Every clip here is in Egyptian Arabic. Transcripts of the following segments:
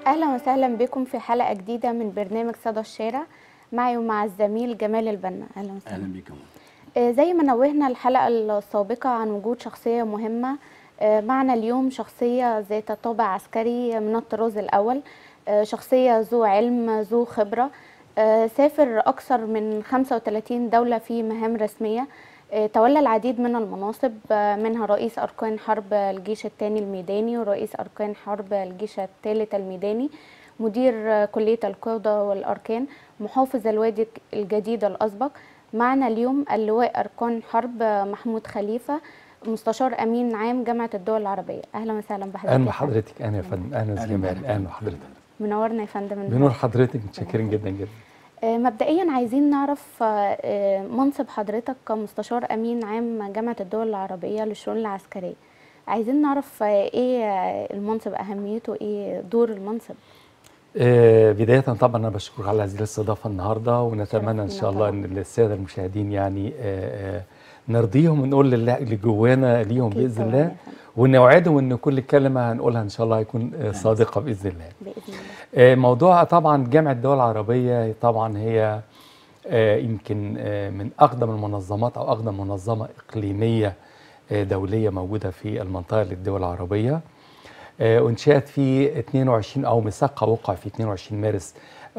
اهلا وسهلا بكم في حلقه جديده من برنامج صدى الشارع معي ومع الزميل جمال البنا اهلا وسهلا اهلا بيك يا ماما. آه، زي ما نوهنا الحلقه السابقه عن وجود شخصيه مهمه آه، معنا اليوم شخصيه ذات طابع عسكري من الطراز الاول آه، شخصيه ذو علم ذو خبره آه، سافر اكثر من 35 دوله في مهام رسميه آه، تولى العديد من المناصب آه، منها رئيس أركان حرب الجيش الثاني الميداني ورئيس أركان حرب الجيش الثالث الميداني مدير آه، كلية القادة والأركان محافظ الوادي الجديد الأسبق معنا اليوم اللواء أركان حرب آه، محمود خليفة مستشار أمين عام جامعة الدول العربية أهلا وسهلا بحضرتك اهلا يا بحضرتك اهلا يا فندم اهلا أهلا جمال بحضرتك. اهلا بحضرتك فندم. منورنا يا فندم بنور حضرتك متشكرين جدا جدا آه، مبدئيا عايزين نعرف آه، آه، منصب حضرتك كمستشار امين عام جامعه الدول العربيه للشؤون العسكريه عايزين نعرف آه، ايه آه، المنصب اهميته ايه دور المنصب آه بداية طبعا أنا بشكرك على هذه الاستضافة النهاردة ونتمنى إن شرفنا شاء الله طبعاً. إن السادة المشاهدين يعني آه آه نرضيهم ونقول لله اللي جوانا ليهم أكيد بإذن طبعاً الله يا فندم، ونوعدهم إن كل كلمة هنقولها إن شاء الله هيكون آه صادقة بإذن الله. باذن الله آه، موضوع طبعا جامعة الدول العربية طبعا هي آه، يمكن آه، من أقدم المنظمات أو أقدم منظمة إقليمية آه، دولية موجودة في المنطقة للدول العربية آه، وانشأت في 22 أو ميثاقها وقع في 22 مارس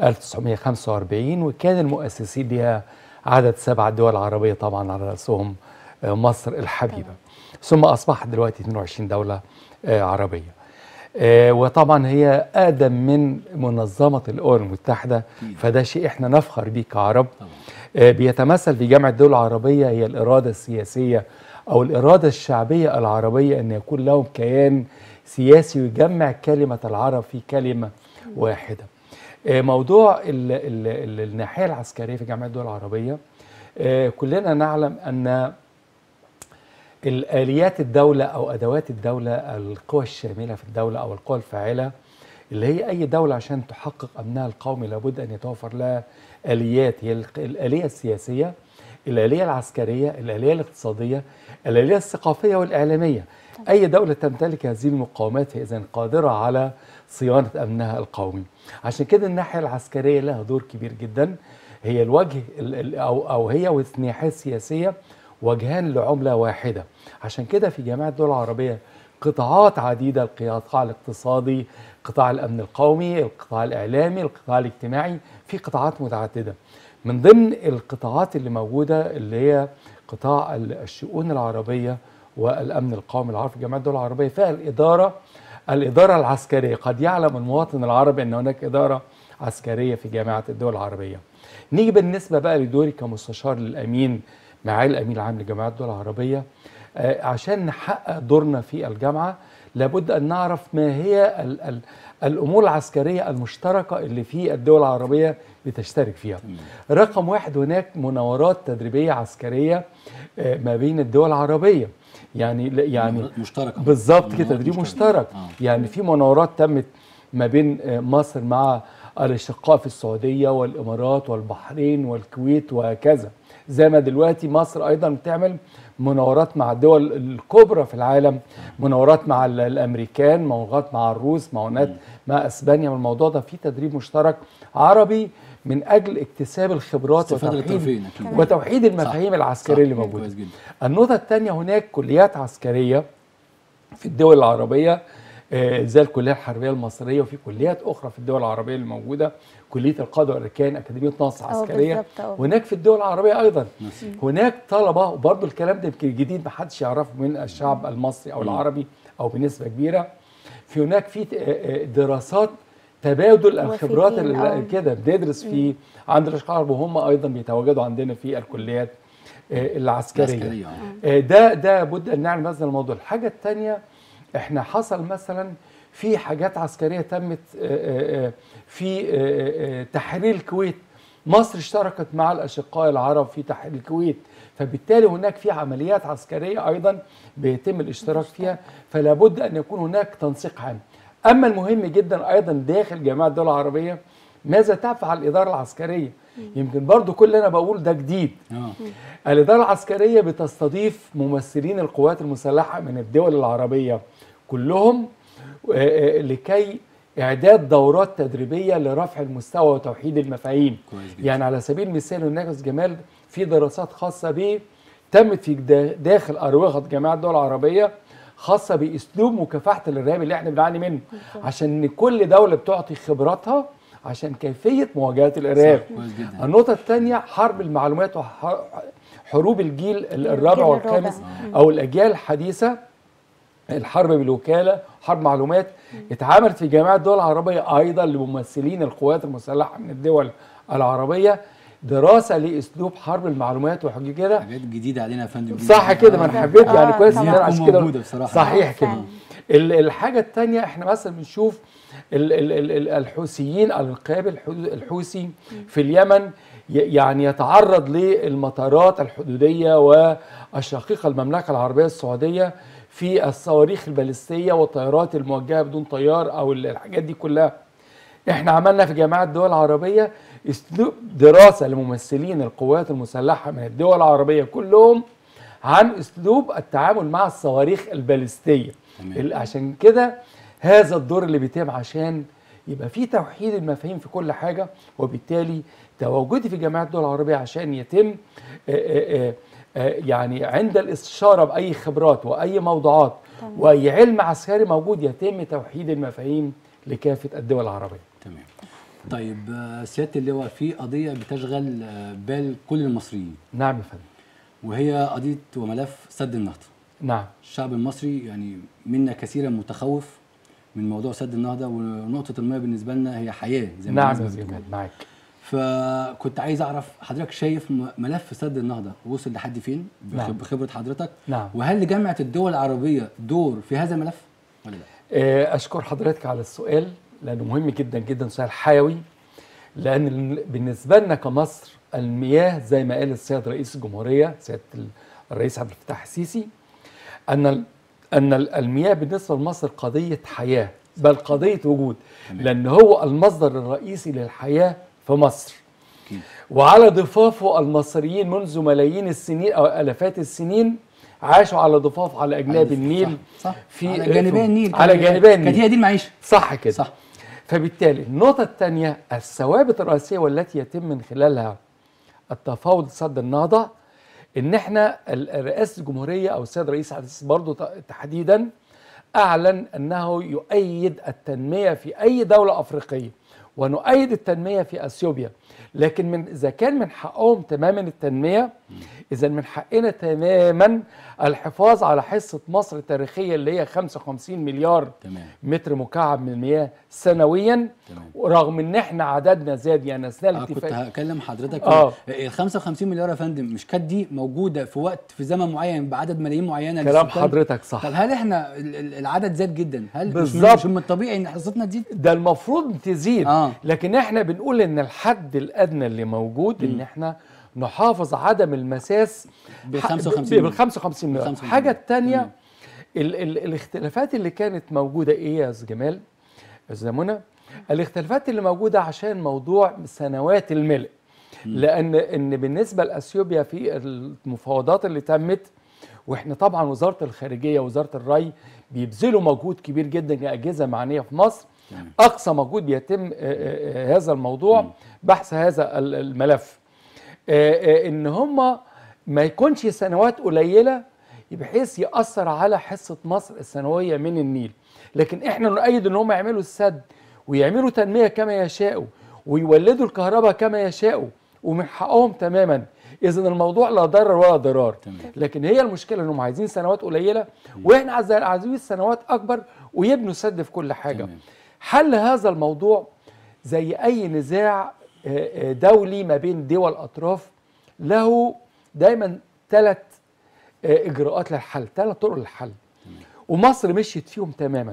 1945 وكان المؤسسين لها عدد سبع دول عربية طبعا على رأسهم آه، مصر الحبيبة ثم أصبحت دلوقتي 22 دولة آه، عربية آه، وطبعا هي اقدم من منظمه الامم المتحده فده شيء احنا نفخر بيه كعرب طبعا آه، بيتمثل في جامعه الدول العربيه هي الاراده السياسيه او الاراده الشعبيه العربيه ان يكون لهم كيان سياسي يجمع كلمه العرب في كلمه واحده. آه، موضوع ال ال ال الناحيه العسكريه في جامعه الدول العربيه آه، كلنا نعلم ان الآليات الدولة أو أدوات الدولة القوى الشاملة في الدولة أو القوى الفاعلة اللي هي أي دولة عشان تحقق أمنها القومي لابد أن يتوفر لها آليات هي الق- الآلية السياسية الآلية العسكرية الآلية الاقتصادية الآلية الثقافية والإعلامية أي دولة تمتلك هذه المقومات فإذا قادرة على صيانة أمنها القومي عشان كده الناحية العسكرية لها دور كبير جدا هي الوجه ال- ال- أو أو هي والناحية السياسية وجهان لعملة واحدة عشان كده في جامعة الدول العربية قطاعات عديدة القطاع الاقتصادي قطاع الأمن القومي القطاع الإعلامي القطاع الاجتماعي في قطاعات متعددة من ضمن القطاعات اللي موجودة اللي هي قطاع ال- الشؤون العربية والأمن القومي العربي في جامعة الدول العربية فيها الإدارة الإدارة العسكرية قد يعلم المواطن العربي أن هناك إدارة عسكرية في جامعة الدول العربية نيجي بالنسبة بقى لدوري كمستشار للأمين معالي الأمين العام لجامعة الدول العربية آه، عشان نحقق دورنا في الجامعة لابد أن نعرف ما هي ال ال الأمور العسكرية المشتركة اللي في الدول العربية بتشترك فيها رقم واحد هناك مناورات تدريبية عسكرية آه، ما بين الدول العربية يعني يعني مشتركه بالظبط كده مناورات تدريب مشتركة. مشترك آه. يعني في مناورات تمت ما بين آه، مصر مع الاشقاء في السعوديه والامارات والبحرين والكويت وهكذا زي ما دلوقتي مصر ايضا بتعمل مناورات مع الدول الكبرى في العالم مناورات مع ال- الامريكان مناورات مع الروس مناورات مع اسبانيا والموضوع ده في تدريب مشترك عربي من اجل اكتساب الخبرات استفادة وتوحيد الطرفين أكيد. وتوحيد المفاهيم صح. العسكريه صح. اللي موجوده كويس جدا النقطة الثانية هناك كليات عسكرية في الدول العربية آه، زي الكلية الحربية المصرية وفي كليات أخرى في الدول العربية اللي موجودة كلية القادة والأركان أكاديمية ناصر اه عسكرية بالظبط اه هناك في الدول العربية أيضا نفس هناك طلبة وبرضه الكلام ده يمكن جديد محدش يعرفه من الشعب المصري أو العربي أو بنسبة كبيرة في هناك في آه، آه، دراسات تبادل الخبرات وافدين، ال- آه. كده بندرس في عند الاشقاء العرب وهم ايضا بيتواجدوا عندنا في الكليات آه، العسكريه العسكرية، آه. آه، ده ده بد ان نعمل هذا الموضوع الحاجه الثانيه احنا حصل مثلا في حاجات عسكريه تمت آه، آه، آه، في آه، آه، تحرير الكويت مصر اشتركت مع الاشقاء العرب في تحرير الكويت فبالتالي هناك في عمليات عسكريه ايضا بيتم الاشتراك فيها فلا بد ان يكون هناك تنسيق عام اما المهم جدا ايضا داخل جامعه الدول العربيه ماذا تفعل الاداره العسكريه يمكن برضو كل اللي انا بقول ده جديد اه الإدارة العسكرية بتستضيف ممثلين القوات المسلحة من الدول العربية كلهم آه، آه، لكي اعداد دورات تدريبيه لرفع المستوى وتوحيد المفاهيم كويس جدا. يعني على سبيل المثال والناقص جمال في دراسات خاصه به تمت في دا- داخل اروقه جامعه الدول العربيه خاصه باسلوب مكافحه الارهاب اللي احنا بنعاني منه عشان إن كل دوله بتعطي خبراتها عشان كيفيه مواجهه الارهاب صح، كويس جدا. النقطه الثانيه حرب المعلومات وحروب الجيل الرابع الرابع. والخامس او الاجيال الحديثه الحرب بالوكاله حرب معلومات اتعملت في جامعه الدول العربيه ايضا لممثلين القوات المسلحه من الدول العربيه دراسه لاسلوب حرب المعلومات وحاجه كده حاجات جديده علينا يا فندم صح كده ما انا حبيت يعني آه، كويس ان طبعاً. انا عشان تكون كده موجودة بصراحة. صحيح آه، كده فعلاً. ال- الحاجه الثانيه احنا مثلا بنشوف ال- ال- ال- ال- الحوثيين او الانقلاب الحو- الحوثي في اليمن ي- يعني يتعرض للمطارات الحدوديه والشقيقه المملكه العربيه السعوديه في الصواريخ البالستيه والطيارات الموجهه بدون طيار او ال- الحاجات دي كلها احنا عملنا في جامعه الدول العربيه اسلوب دراسه لممثلين القوات المسلحه من الدول العربيه كلهم عن اسلوب التعامل مع الصواريخ البالستيه تمام. ال- عشان كده هذا الدور اللي بيتم عشان يبقى في توحيد المفاهيم في كل حاجه وبالتالي تواجدي في جامعه الدول العربيه عشان يتم آه، آه، آه، يعني عند الاستشاره باي خبرات واي موضوعات واي علم عسكري موجود يتم توحيد المفاهيم لكافه الدول العربيه تمام طيب آه، سياده اللواء في قضيه بتشغل آه، بال كل المصريين نعم يا فندم وهي قضيه وملف سد النهضه نعم الشعب المصري يعني منا كثيرا متخوف من موضوع سد النهضه ونقطه المياه بالنسبه لنا هي حياه زي ما نعم الناس يا بتقول. جمال معاك فكنت عايز اعرف حضرتك شايف م- ملف سد النهضه وصل لحد فين بخ- نعم. بخبره حضرتك نعم. وهل لجامعه الدول العربيه دور في هذا الملف ولا لا آه، اشكر حضرتك على السؤال لانه مهم جدا جدا سؤال حيوي لان ال- بالنسبه لنا كمصر المياه زي ما قال السيد رئيس الجمهوريه سياده ال- الرئيس عبد الفتاح السيسي ان ال- ان ال- المياه بالنسبه لمصر قضيه حياه بل قضيه وجود لان هو المصدر الرئيسي للحياه في مصر أكيد. وعلى ضفافه المصريين منذ ملايين السنين او الافات السنين عاشوا على ضفاف على اجناب صح، النيل صح في على جانبي النيل على كان- جانبي النيل كانت هي دي المعيشه صح كده صح. فبالتالي النقطة الثانية الثوابت الرئيسية والتي يتم من خلالها التفاوض صد النهضة ان احنا ال- رئاسة الجمهورية او السيد رئيس عبد العزيز برضه ت- تحديدا اعلن انه يؤيد التنمية في اي دولة افريقية ونؤيد التنمية في اثيوبيا لكن من اذا كان من حقهم تماما التنمية اذا من حقنا تماما الحفاظ على حصة مصر التاريخية اللي هي 55 مليار تمام متر مكعب من المياه سنويا تمام. ورغم ان احنا عددنا زاد يعني اثناء آه كنت الاتفاق هكلم حضرتك آه. ال 55 مليار يا فندم مش كانت دي موجوده في وقت في زمن معين بعدد ملايين معينه كلام للسكان؟ حضرتك صح طب هل احنا ال- ال- العدد زاد جدا هل مش من- بالظبط. مش من الطبيعي ان حصتنا تزيد ده المفروض تزيد آه. لكن احنا بنقول ان الحد الادنى اللي موجود ان احنا نحافظ عدم المساس بال ح- 55 بال 55 مليار 55 الحاجه مليار. الثانيه تمام. ال ال الاختلافات اللي كانت موجوده ايه يا استاذ جمال يا استاذ منى الاختلافات اللي موجوده عشان موضوع سنوات الملء لان ان بالنسبه لاثيوبيا في المفاوضات اللي تمت واحنا طبعا وزاره الخارجيه ووزاره الري بيبذلوا مجهود كبير جدا كاجهزه معنيه في مصر تمام. اقصى مجهود بيتم آه، آه، آه، هذا الموضوع بحث هذا ال- الملف آه، آه، ان هم ما يكونش سنوات قليله بحيث ياثر على حصه مصر السنويه من النيل لكن احنا نؤيد ان هم يعملوا السد ويعملوا تنميه كما يشاءوا ويولدوا الكهرباء كما يشاءوا ومن حقهم تماما اذا الموضوع لا ضرر ولا ضرار تمام. لكن هي المشكله انهم عايزين سنوات قليله واحنا عايز- عايزين سنوات اكبر ويبنوا سد في كل حاجه تمام. حل هذا الموضوع زي اي نزاع آه، آه، دولي ما بين دول اطراف له دايما ثلاث اجراءات للحل ثلاث طرق للحل ومصر مشيت فيهم تماما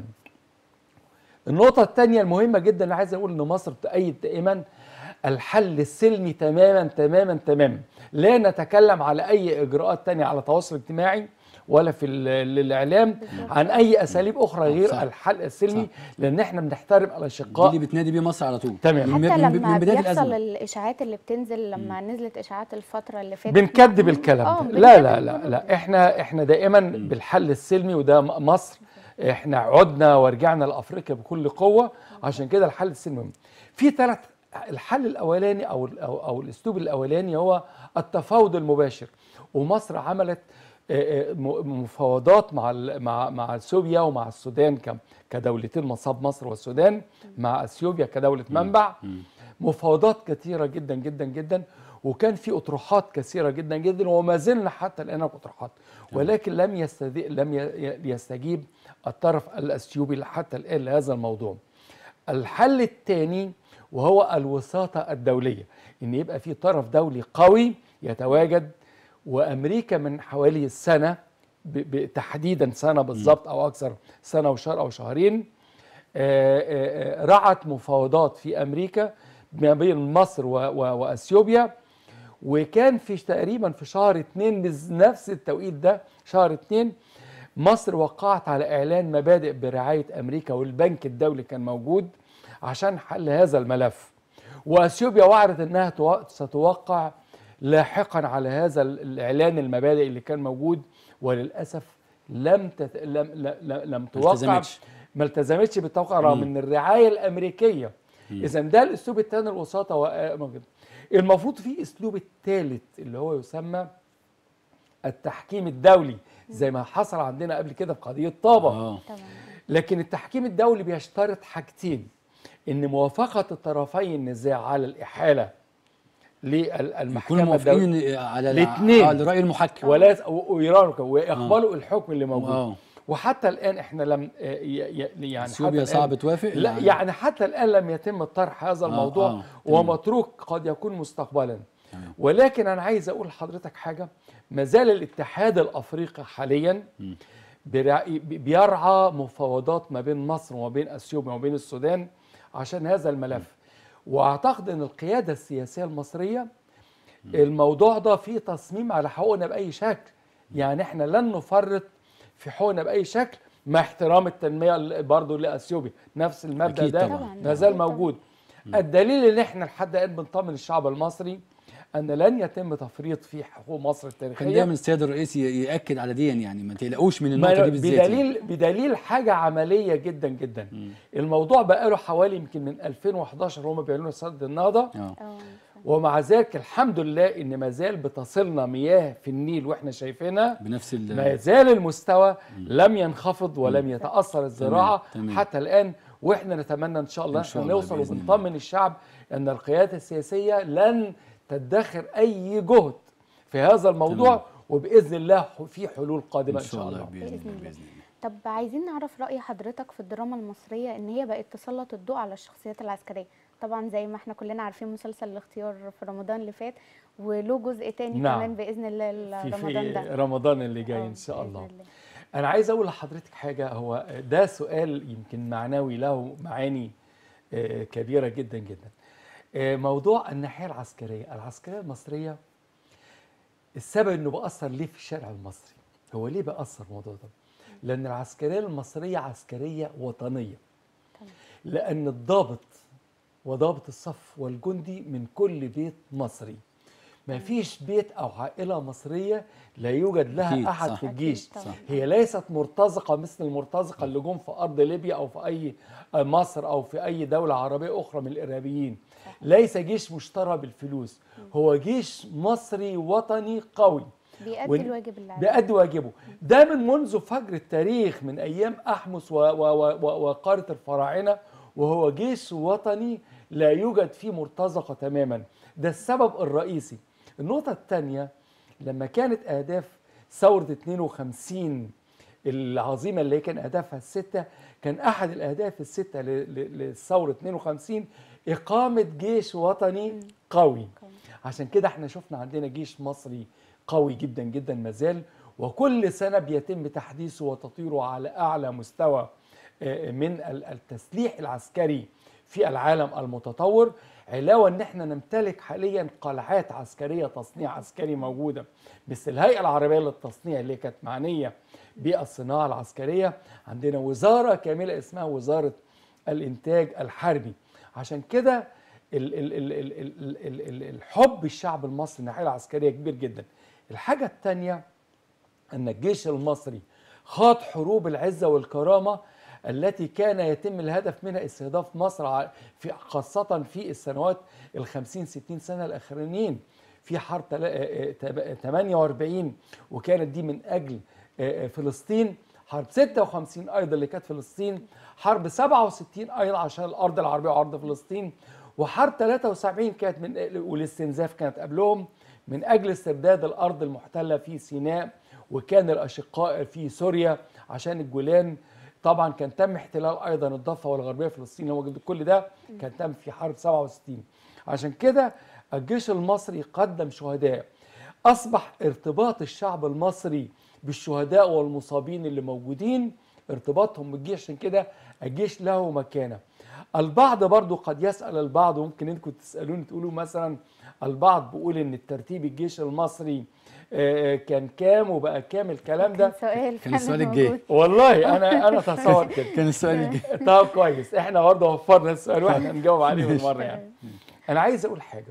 النقطة الثانية المهمة جدا اللي عايز أقول إن مصر تؤيد دائما الحل السلمي تماما تماما تماما لا نتكلم على أي إجراءات تانية على التواصل الاجتماعي ولا في ال- الإعلام عن أي أساليب أخرى غير صح. الحل السلمي صح. لأن إحنا بنحترم دي الأشقاء اللي بتنادي بيه مصر على طول تمام. من, حتى من, من لما بدايه بيحصل الازمه الاشاعات اللي بتنزل لما نزلت اشاعات الفتره اللي فاتت بنكذب معاهم. الكلام آه، ده لا لا بنكذب لا كله. لا احنا احنا دائما بالحل السلمي وده م- مصر احنا عدنا ورجعنا لافريقيا بكل قوه عشان كده الحل السلمي مهم. في ثلاث الحل الاولاني او او, أو الاسلوب الاولاني هو التفاوض المباشر ومصر عملت آه، آه، م- مفاوضات مع ال- مع مع اثيوبيا ومع السودان ك- كدولتين مصاب مصر والسودان مع اثيوبيا كدوله منبع مفاوضات كثيره جدا جدا جدا وكان في اطروحات كثيره جدا جدا وما زلنا حتى الان اطروحات ولكن لم يستذي لم ي- ي- يستجيب الطرف الاثيوبي حتى الان لهذا الموضوع. الحل الثاني وهو الوساطه الدوليه ان يبقى في طرف دولي قوي يتواجد وامريكا من حوالي سنه ب- ب- تحديدا سنه بالظبط او اكثر سنه وشهر او شهرين آه، آه، آه، رعت مفاوضات في امريكا ما بين مصر و- و- واثيوبيا وكان في تقريبا في شهر اتنين بنفس التوقيت ده شهر اتنين مصر وقعت على اعلان مبادئ برعايه امريكا والبنك الدولي كان موجود عشان حل هذا الملف واثيوبيا وعدت انها تو- ستوقع لاحقا على هذا ال- الاعلان المبادئ اللي كان موجود وللاسف لم تت... لم لم, لم توقع التزمتش. ما التزمتش بالتوقع رغم ان الرعايه الامريكيه اذا ده الاسلوب الثاني الوساطه و... موجود. المفروض في اسلوب الثالث اللي هو يسمى التحكيم الدولي زي ما حصل عندنا قبل كده في قضيه طابه اه طبعا لكن التحكيم الدولي بيشترط حاجتين ان موافقه الطرفي النزاع على الاحاله يكونوا للمحكمه الدوليه موافقين على الاتنين. آه، لراي المحكم ولا وايران وك- ويقبلوا الحكم اللي موجود آه. وحتى الان احنا لم آه، ي- ي- يعني اثيوبيا حتى الآن- صعب توافق لا يعني حتى الان لم يتم طرح هذا الموضوع آه، ومتروك قد يكون مستقبلا تمام. ولكن انا عايز اقول لحضرتك حاجه ما زال الاتحاد الافريقي حاليا برع- بيرعى مفاوضات ما بين مصر وما بين اثيوبيا وما بين السودان عشان هذا الملف واعتقد ان القياده السياسيه المصريه الموضوع ده فيه تصميم على حقوقنا باي شكل يعني احنا لن نفرط في حقوقنا باي شكل مع احترام التنميه برضه لاثيوبيا نفس المبدا أكيد ده طبعاً. ما زال أكيد طبعاً. موجود الدليل ان احنا لحد الان بنطمن الشعب المصري ان لن يتم تفريط في حقوق مصر كان التاريخيه دايما السيد الرئيس ي- ياكد على دي يعني ما تقلقوش من ما- النقطه دي بالذات يعني. بدليل بدليل حاجه عمليه جدا جدا الموضوع بقى له حوالي يمكن من 2011 هم بيعلنوا سد النهضه اه اه ومع ذلك الحمد لله ان ما زال بتصلنا مياه في النيل واحنا شايفينها بنفس ال ما زال المستوى لم ينخفض ولم يتاثر الزراعه تمام. حتى الان واحنا نتمنى ان شاء الله إن شاء احنا الله نوصل بإذن الله. وبنطمن الشعب ان القياده السياسيه لن تدخر اي جهد في هذا الموضوع تمام. وباذن الله ح- في حلول قادمه ان شاء الله باذن بإذن الله الله. باذن الله طب عايزين نعرف رأي حضرتك في الدراما المصرية إن هي بقت تسلط الضوء على الشخصيات العسكرية طبعا زي ما احنا كلنا عارفين مسلسل الاختيار في رمضان اللي فات وله جزء تاني نعم. كمان بإذن الله في رمضان في ده رمضان اللي جاي آه، ان شاء بإذن الله انا عايز اقول لحضرتك حاجه هو ده سؤال يمكن معنوي له معاني آه، كبيره جدا جدا آه، موضوع الناحيه العسكريه العسكريه المصريه السبب انه بأثر ليه في الشارع المصري هو ليه بأثر الموضوع ده لان العسكريه المصريه عسكريه وطنيه تمام. لان الضابط وضابط الصف والجندي من كل بيت مصري ما فيش بيت او عائله مصريه لا يوجد لها أكيد، احد صح. في أكيد الجيش طبعاً. هي ليست مرتزقه مثل المرتزقه اللي جم في ارض ليبيا او في اي مصر او في اي دوله عربيه اخرى من الارهابيين ليس جيش مشترى بالفلوس هو جيش مصري وطني قوي بيأدي وال- الواجب اللي عليه بيأدي واجبه ده من منذ فجر التاريخ من ايام احمس و- و- و- وقاره الفراعنه وهو جيش وطني لا يوجد فيه مرتزقه تماما ده السبب الرئيسي النقطه الثانيه لما كانت اهداف ثوره 52 العظيمه اللي كان اهدافها السته كان احد الاهداف السته ل- ل- للثوره 52 اقامه جيش وطني قوي عشان كده احنا شفنا عندنا جيش مصري قوي جدا جدا مازال وكل سنه بيتم تحديثه وتطويره على اعلى مستوى آه، من ال- التسليح العسكري في العالم المتطور علاوه ان احنا نمتلك حاليا قلعات عسكريه تصنيع عسكري موجوده مثل الهيئه العربيه للتصنيع اللي كانت معنيه بالصناعه العسكريه عندنا وزاره كامله اسمها وزاره الانتاج الحربي عشان كده ال- ال- ال- ال- ال- ال- ال- الحب الشعب المصري الناحيه العسكريه كبير جدا الحاجه الثانيه ان الجيش المصري خاض حروب العزة والكرامة التي كان يتم الهدف منها استهداف مصر ع- في خاصة في السنوات الخمسين ستين سنة الأخرانيين في حرب تلا- آه، آه، تب- 48 وكانت دي من أجل آه، آه، فلسطين حرب 56 أيضا اللي كانت فلسطين حرب 67 أيضا عشان الأرض العربية وأرض فلسطين وحرب 73 كانت من والاستنزاف كانت قبلهم من أجل استرداد الأرض المحتلة في سيناء وكان الأشقاء في سوريا عشان الجولان طبعا كان تم احتلال ايضا الضفه والغربيه فلسطين هو كل ده كان تم في حرب 67 عشان كده الجيش المصري قدم شهداء اصبح ارتباط الشعب المصري بالشهداء والمصابين اللي موجودين ارتباطهم بالجيش عشان كده الجيش له مكانه البعض برضو قد يسأل البعض وممكن انكم تسألوني تقولوا مثلا البعض بيقول ان الترتيب الجيش المصري آه، كان كام وبقى كام الكلام كان ده سؤال كان السؤال فعلاً الجاي. موجود. والله انا انا اتصور كده كان السؤال الجاي طب كويس احنا برضه وفرنا السؤال واحنا نجاوب عليه ماشي. بالمره يعني انا عايز اقول حاجه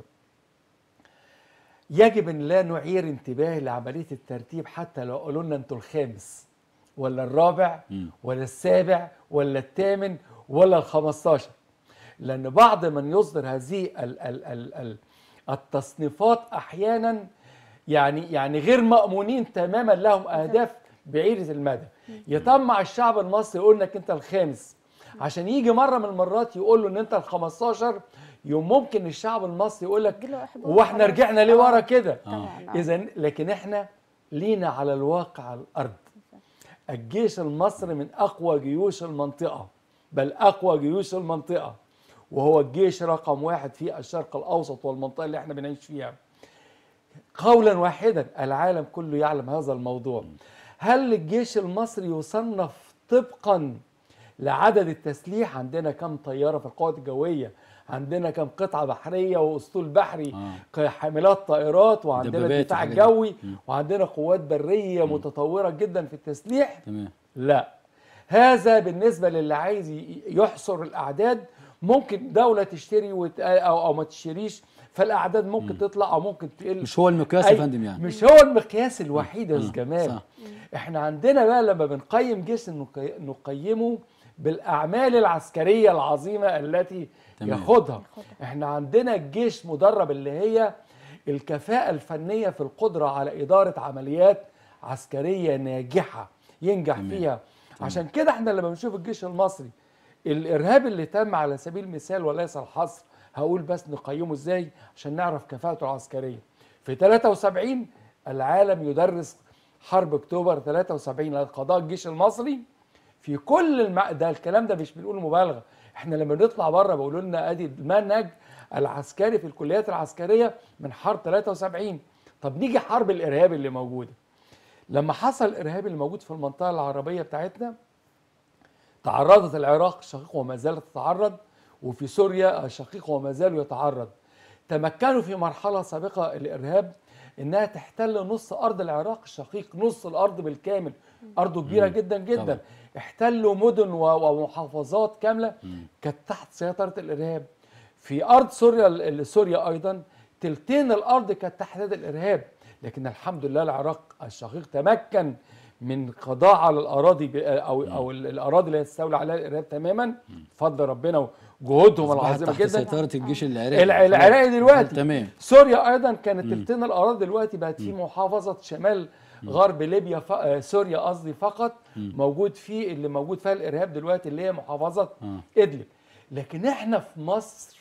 يجب ان لا نعير انتباه لعمليه الترتيب حتى لو قالوا لنا انتوا الخامس ولا الرابع مم. ولا السابع ولا الثامن ولا الخمستاشر لان بعض من يصدر هذه ال ال ال ال التصنيفات احيانا يعني يعني غير مامونين تماما لهم اهداف بعيده المدى يطمع الشعب المصري يقول انك انت الخامس عشان يجي مره من المرات يقول له ان انت ال 15 يوم ممكن الشعب المصري يقول لك يجيله إحباط هو احنا خلاص. رجعنا ليه آه. ورا كده طبعا آه. اذا لكن احنا لينا على الواقع على الارض الجيش المصري من اقوى جيوش المنطقه بل اقوى جيوش المنطقه وهو الجيش رقم واحد في الشرق الاوسط والمنطقه اللي احنا بنعيش فيها قولا واحدا العالم كله يعلم هذا الموضوع هل الجيش المصري يصنف طبقا لعدد التسليح عندنا كم طياره في القوات الجويه عندنا كم قطعه بحريه واسطول بحري آه. حاملات طائرات وعندنا دبابات الدفاع وحاجات دي. الجوي مم. وعندنا قوات بريه متطوره جدا في التسليح تمام لا هذا بالنسبه للي عايز ي- يحصر الاعداد ممكن دوله تشتري وت... او او ما تشتريش فالاعداد ممكن تطلع او ممكن تقل مش هو المقياس يا أي- فندم يعني مش هو المقياس الوحيد يا آه، استاذ جمال صح. احنا عندنا بقى لما بنقيم جيش نقي- نقيمه بالاعمال العسكريه العظيمه التي تمام. ياخدها احنا عندنا الجيش مدرب اللي هي الكفاءه الفنيه في القدره على اداره عمليات عسكريه ناجحه ينجح تمام. فيها عشان كده احنا لما بنشوف الجيش المصري الارهاب اللي تم على سبيل المثال وليس الحصر هقول بس نقيمه ازاي عشان نعرف كفاءته العسكريه في 73 العالم يدرس حرب اكتوبر 73 لقضاء الجيش المصري في كل الم... ده الكلام ده مش بنقول مبالغه احنا لما نطلع بره بيقولوا لنا ادي المنهج العسكري في الكليات العسكريه من حرب 73 طب نيجي حرب الارهاب اللي موجوده لما حصل الارهاب اللي موجود في المنطقه العربيه بتاعتنا تعرضت العراق الشقيق وما زالت تتعرض وفي سوريا الشقيق وما زال يتعرض تمكنوا في مرحله سابقه الارهاب انها تحتل نص ارض العراق الشقيق نص الارض بالكامل ارضه كبيره مم. جدا جدا طبعا. احتلوا مدن و- ومحافظات كامله كانت تحت سيطره الارهاب في ارض سوريا ال- سوريا ايضا تلتين الارض كانت تحت يد الارهاب لكن الحمد لله العراق الشقيق تمكن من قضاء على الاراضي ب- او او ال- الاراضي اللي يستولى عليها الارهاب تماما بفضل ربنا وجهودهم أصبحت العظيمه تحت جدا سيطرة الجيش العراقي الع- العراقي دلوقتي تمام سوريا ايضا كانت تلتين الاراضي دلوقتي بقت في محافظه شمال غرب ليبيا ف... آه، سوريا قصدي فقط موجود فيه اللي موجود فيها الارهاب دلوقتي اللي هي محافظه آه. ادلب لكن احنا في مصر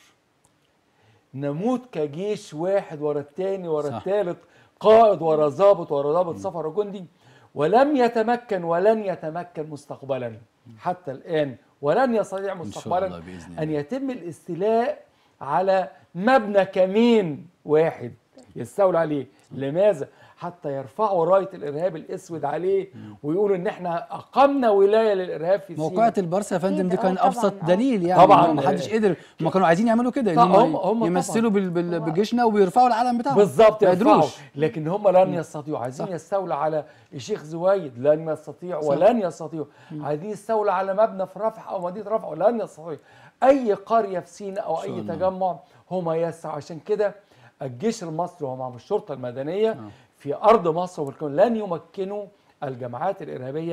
نموت كجيش واحد ورا التاني ورا صح. التالت قائد ورا ضابط ورا ضابط سفر جندي ولم يتمكن ولن يتمكن مستقبلا حتى الان ولن يستطيع إن شاء مستقبلا الله بإذن ان الله. يتم الاستيلاء على مبنى كمين واحد يستولى عليه لماذا حتى يرفعوا رايه الارهاب الاسود عليه ويقولوا ان احنا اقمنا ولايه للارهاب في سيناء موقعة البرسا يا فندم دي أكيد، كان آه، ابسط طبعاً، آه. دليل يعني طبعاً. ما حدش قدر هم كانوا عايزين يعملوا كده طبعاً، ان هم- هم هم يمثلوا بال- بال- طبعاً. بجيشنا ويرفعوا العلم بتاعهم بالظبط ما يرفعوا قدروش لكن هم لن يستطيعوا عايزين يستولوا على الشيخ زويد لن يستطيعوا صح. ولن يستطيعوا عايزين يستولوا على مبنى في رفح او مدينه رفح ولن يستطيعوا اي قريه في سيناء او إن شاء اي الله. تجمع هم يسعوا عشان كده الجيش المصري ومع الشرطه المدنيه في ارض مصر والكون لن يمكنوا الجماعات الارهابيه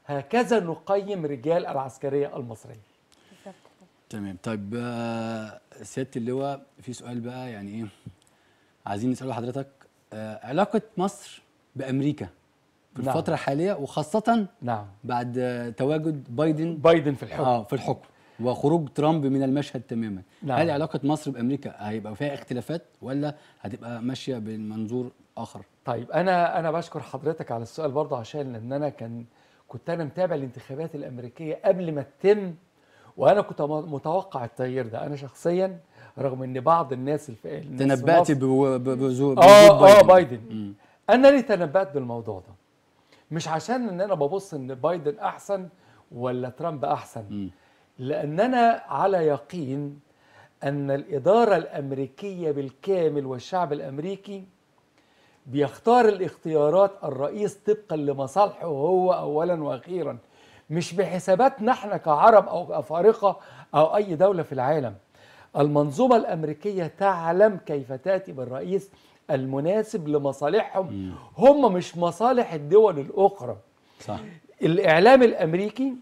هكذا نقيم رجال العسكريه المصريه بالظبط كده. تمام طيب آه، سياده اللواء في سؤال بقى يعني ايه عايزين نساله حضرتك آه، علاقه مصر بامريكا في نعم. الفتره الحاليه وخاصه نعم بعد آه، تواجد بايدن بايدن في الحكم اه في الحكم وخروج ترامب من المشهد تماما نعم. هل علاقه مصر بامريكا هيبقى فيها اختلافات ولا هتبقى ماشيه بالمنظور اخر طيب انا انا بشكر حضرتك على السؤال برضه عشان لان انا كان كنت انا متابع الانتخابات الامريكيه قبل ما تتم وانا كنت م- متوقع التغيير ده انا شخصيا رغم ان بعض الناس الف... الناس في تنبأت مصر- بو- ب- بزو- اه بوجود اه بايدن مم. انا ليه تنبأت بالموضوع ده مش عشان ان انا ببص ان بايدن احسن ولا ترامب احسن مم. لان انا على يقين ان الاداره الامريكيه بالكامل والشعب الامريكي بيختار الاختيارات الرئيس طبقا لمصالحه هو اولا واخيرا مش بحساباتنا احنا كعرب او افارقه او اي دوله في العالم المنظومه الامريكيه تعلم كيف تاتي بالرئيس المناسب لمصالحهم هم مش مصالح الدول الاخرى صح الاعلام الامريكي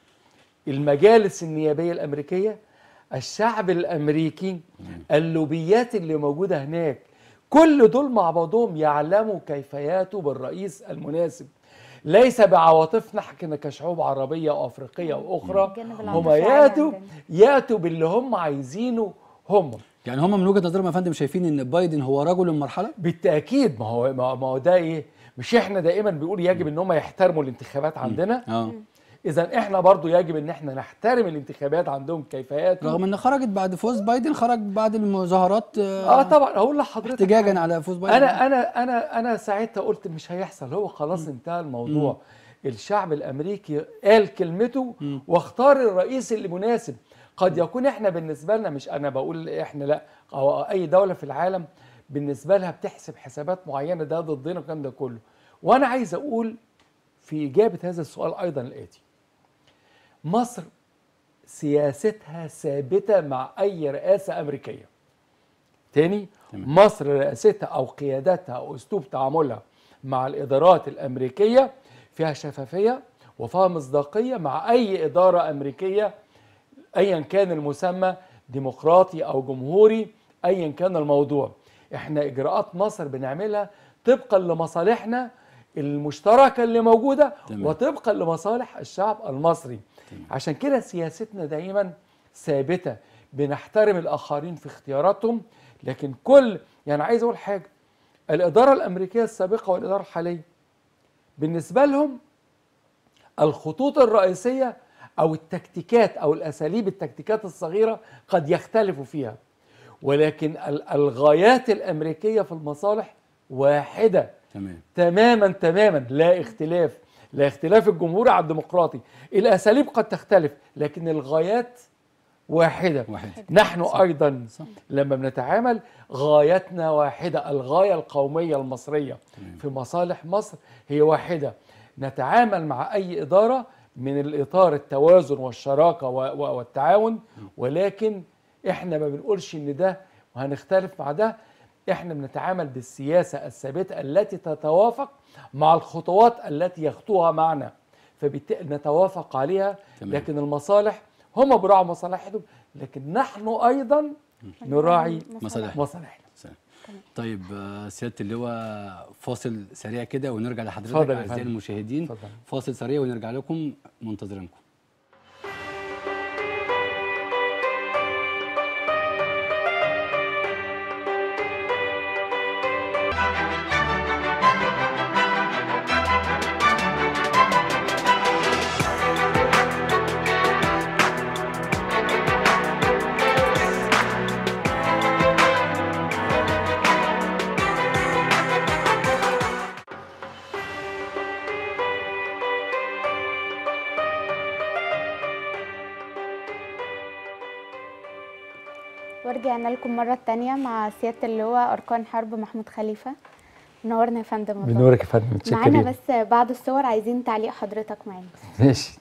المجالس النيابيه الامريكيه الشعب الامريكي اللوبيات اللي موجوده هناك كل دول مع بعضهم يعلموا كيف ياتوا بالرئيس المناسب ليس بعواطفنا احنا كشعوب عربيه او افريقيه او اخرى الجانب هم العاطفي ياتوا عندنا. ياتوا باللي هم عايزينه هم يعني هم من وجهه نظرهم يا فندم شايفين ان بايدن هو رجل المرحله بالتاكيد ما هو ما ما هو ده ايه مش احنا دائما بنقول يجب ان هم يحترموا الانتخابات عندنا اه اذا احنا برضو يجب ان احنا نحترم الانتخابات عندهم كيفيات رغم ان خرجت بعد فوز بايدن خرج بعد المظاهرات آه اه طبعا اقول لحضرتك احتجاجا على فوز بايدن انا انا انا انا ساعتها قلت مش هيحصل هو خلاص انتهى الموضوع الشعب الامريكي قال كلمته واختار الرئيس اللي مناسب قد يكون احنا بالنسبه لنا مش انا بقول احنا لا او اي دوله في العالم بالنسبه لها بتحسب حسابات معينه ده ضدنا والكلام ده كله وانا عايز اقول في اجابه هذا السؤال ايضا الاتي مصر سياستها ثابته مع اي رئاسه امريكيه تاني تمام. مصر رئاستها او قيادتها او اسلوب تعاملها مع الادارات الامريكيه فيها شفافيه وفيها مصداقيه مع اي اداره امريكيه ايا كان المسمى ديمقراطي او جمهوري ايا كان الموضوع احنا اجراءات مصر بنعملها طبقا لمصالحنا المشتركه اللي موجوده تمام. وطبقا لمصالح الشعب المصري عشان كده سياستنا دايما ثابته بنحترم الاخرين في اختياراتهم لكن كل يعني عايز اقول حاجه الاداره الامريكيه السابقه والاداره الحاليه بالنسبه لهم الخطوط الرئيسيه او التكتيكات او الاساليب التكتيكات الصغيره قد يختلفوا فيها ولكن ال- الغايات الامريكيه في المصالح واحده تمام تماما تماما لا اختلاف لا اختلاف الجمهوري على الديمقراطي الاساليب قد تختلف لكن الغايات واحده واحد نحن ايضا صح. لما بنتعامل غايتنا واحده الغايه القوميه المصريه تمام. في مصالح مصر هي واحده نتعامل مع اي اداره من الاطار التوازن والشراكه و- و- والتعاون ولكن احنا ما بنقولش ان ده وهنختلف مع ده احنا بنتعامل بالسياسه الثابته التي تتوافق مع الخطوات التي يخطوها معنا فبالتالي نتوافق عليها تمام. لكن المصالح هم بيراعوا مصالحهم لكن نحن ايضا نراعي مصالح. مصالحنا سلام. طيب آه، سياده اللواء فاصل سريع كده ونرجع لحضرتك اتفضل يا اعزائي فندم. المشاهدين اتفضل. فاصل سريع ونرجع لكم منتظرينكم ورجعنا لكم مرة تانية مع سيادة اللواء أركان حرب محمود خليفة منورنا يا فندم والله. بنورك يا فندم معانا متشكرين بس بعض الصور عايزين تعليق حضرتك معانا ماشي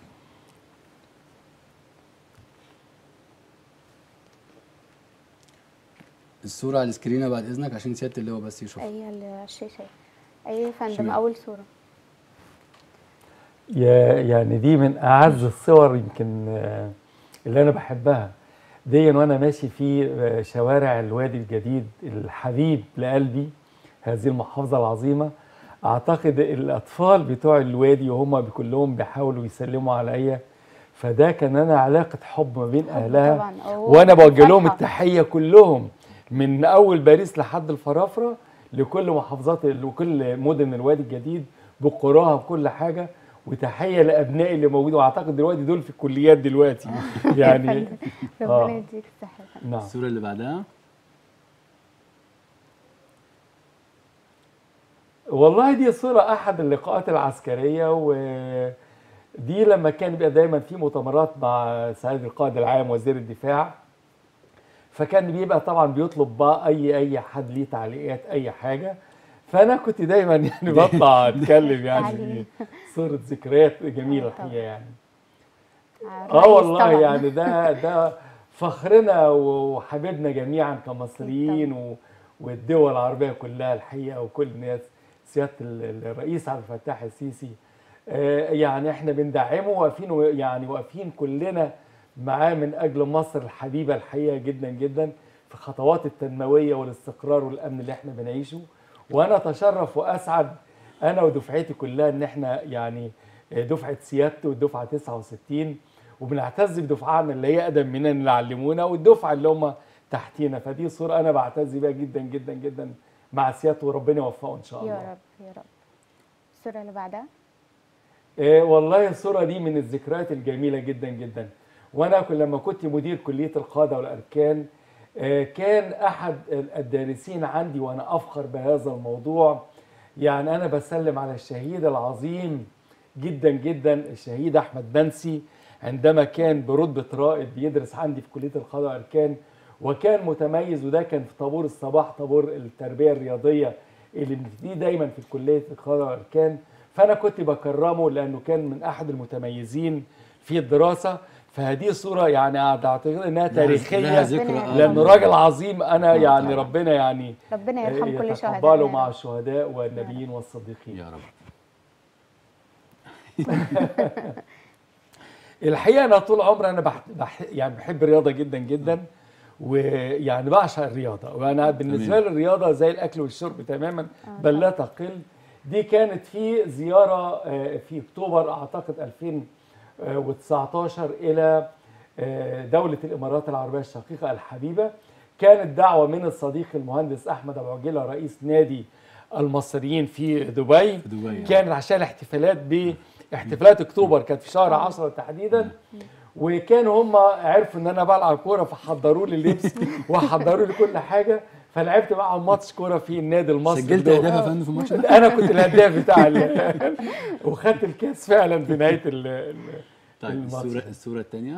الصوره على السكرين بعد اذنك عشان سياده اللواء بس يشوفها أي على الشاشة أي يا فندم شمال. أول صورة يا يعني دي من اعز الصور يمكن آه، اللي انا بحبها دي وانا ماشي في آه، شوارع الوادي الجديد الحبيب لقلبي هذه المحافظه العظيمه اعتقد الاطفال بتوع الوادي وهم كلهم بيحاولوا يسلموا عليا فده كان انا علاقه حب ما بين حب اهلها طبعاً. أوه، وانا بوجه لهم فرحة. التحيه كلهم من اول باريس لحد الفرافره لكل محافظات لكل مدن الوادي الجديد بقراها بكل حاجه وتحيه لابنائي اللي موجودين واعتقد دلوقتي دول في الكليات دلوقتي يعني ربنا آه. يديك الصحة نعم الصوره اللي بعدها والله دي صورة أحد اللقاءات العسكرية ودي لما كان بيبقى دايما في مؤتمرات مع سعيد القائد العام وزير الدفاع فكان بيبقى طبعا بيطلب بقى أي أي حد ليه تعليقات أي حاجة فأنا كنت دايما يعني بطلع أتكلم يعني تعليق. في صورة ذكريات جميلة آه، طبعاً. الحقيقة يعني اه الرئيس والله طبعاً. يعني ده ده فخرنا وحبيبنا جميعا كمصريين و- والدول العربيه كلها الحقيقه وكل الناس سياده ال- الرئيس عبد الفتاح السيسي آه، يعني احنا بندعمه واقفين و- يعني واقفين كلنا معاه من اجل مصر الحبيبه الحقيقه جدا جدا في خطوات التنمويه والاستقرار والامن اللي احنا بنعيشه وانا اتشرف واسعد انا ودفعتي كلها ان احنا يعني دفعه سيادته والدفعه 69 وبنعتز بدفعاتنا اللي هي اقدم مننا اللي علمونا والدفعه اللي هم تحتينا فدي صوره انا بعتز بيها جدا جدا جدا مع سيادته وربنا يوفقه ان شاء الله يا رب يا رب الصورة اللي بعدها إيه والله الصورة دي من الذكريات الجميلة جدا جدا وأنا كل- لما كنت مدير كلية القادة والأركان آه، كان أحد الدارسين عندي وأنا أفخر بهذا الموضوع يعني أنا بسلم على الشهيد العظيم جدا جدا الشهيد أحمد بنسي عندما كان برتبة رائد بيدرس عندي في كلية القادة والأركان وكان متميز وده كان في طابور الصباح طابور التربية الرياضية اللي بنبتديه دايما في كلية القادة والأركان فأنا كنت بكرمه لأنه كان من أحد المتميزين في الدراسة فهذه صورة يعني أعتقد إنها لها تاريخية ذكرى آه. لأنه راجل عظيم أنا آه، يعني طبعاً. ربنا يعني ربنا يرحم كل يتقبله شهداء مع الشهداء والنبيين والصديقين يا رب الحقيقه انا طول عمري انا بح بح يعني بحب الرياضه جدا جدا ويعني بعشق الرياضه وانا بالنسبه لي الرياضه زي الاكل والشرب تماما بل لا تقل دي كانت في زياره آه، في اكتوبر اعتقد 2019 الى آه، دوله الامارات العربيه الشقيقه الحبيبه كانت دعوه من الصديق المهندس احمد ابو عجيله رئيس نادي المصريين في دبي في دبي كانت عشان احتفالات باحتفالات اكتوبر كانت في شهر 10 تحديدا وكانوا هم عرفوا ان انا بلعب كوره فحضروا لي اللبس وحضروا لي كل حاجه فلعبت معاهم ماتش كوره في النادي المصري سجلت ده. اهداف يا فندم في الماتش ده انا كنت الهداف بتاع ال- وخدت الكاس فعلا في نهايه ال- ال- طيب الماتش الصوره ده. الصوره الثانيه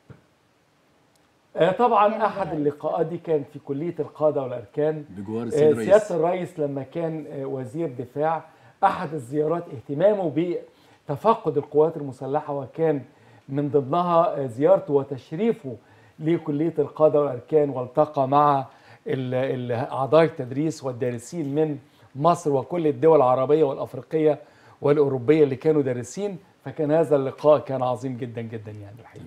آه، طبعا احد اللقاءات دي كان في كليه القاده والاركان بجوار آه، السيد الرئيس سياده الرئيس لما كان آه، وزير دفاع احد الزيارات اهتمامه بتفقد القوات المسلحه وكان من ضمنها آه، زيارته وتشريفه لكليه القاده والاركان والتقى مع ال- ال- اعضاء التدريس والدارسين من مصر وكل الدول العربيه والافريقيه والاوروبيه اللي كانوا دارسين فكان هذا اللقاء كان عظيم جدا جدا يعني الحقيقه